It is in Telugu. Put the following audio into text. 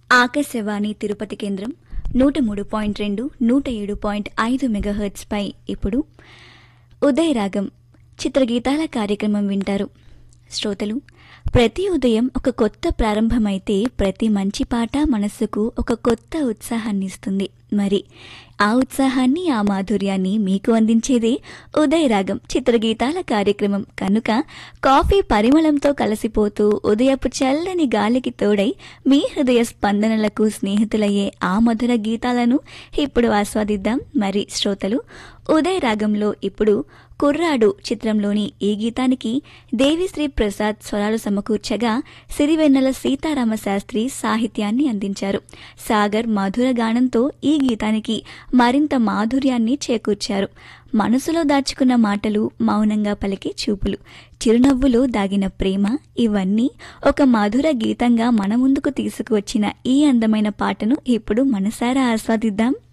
ఆకాశవాణి తిరుపతి కేంద్రం నూట మూడు పాయింట్ రెండు నూట ఏడు పాయింట్ ఐదు మెగాహెర్ట్స్పై ఇప్పుడు ఉదయ రాగం చిత్రగీతాల కార్యక్రమం వింటారు శ్రోతలు ప్రతి ఉదయం ఒక కొత్త ప్రారంభమైతే ప్రతి మంచి పాట మనస్సుకు ఒక కొత్త ఉత్సాహాన్ని ఇస్తుంది మరి ఆ ఉత్సాహాన్ని ఆ మాధుర్యాన్ని మీకు అందించేదే ఉదయ రాగం చిత్రగీతాల కార్యక్రమం కనుక కాఫీ పరిమళంతో కలిసిపోతూ ఉదయపు చల్లని గాలికి తోడై మీ హృదయ స్పందనలకు స్నేహితులయ్యే ఆ మధుర గీతాలను ఇప్పుడు ఆస్వాదిద్దాం మరి శ్రోతలు ఉదయ రాగంలో ఇప్పుడు కుర్రాడు చిత్రంలోని ఈ గీతానికి దేవిశ్రీ ప్రసాద్ స్వరాలు సమకూర్చగా సిరివెన్నెల సీతారామ శాస్త్రి సాహిత్యాన్ని అందించారు సాగర్ మధుర గానంతో ఈ గీతానికి మరింత మాధుర్యాన్ని చేకూర్చారు మనసులో దాచుకున్న మాటలు మౌనంగా పలికే చూపులు చిరునవ్వులో దాగిన ప్రేమ ఇవన్నీ ఒక మధుర గీతంగా మన ముందుకు తీసుకువచ్చిన ఈ అందమైన పాటను ఇప్పుడు మనసారా ఆస్వాదిద్దాం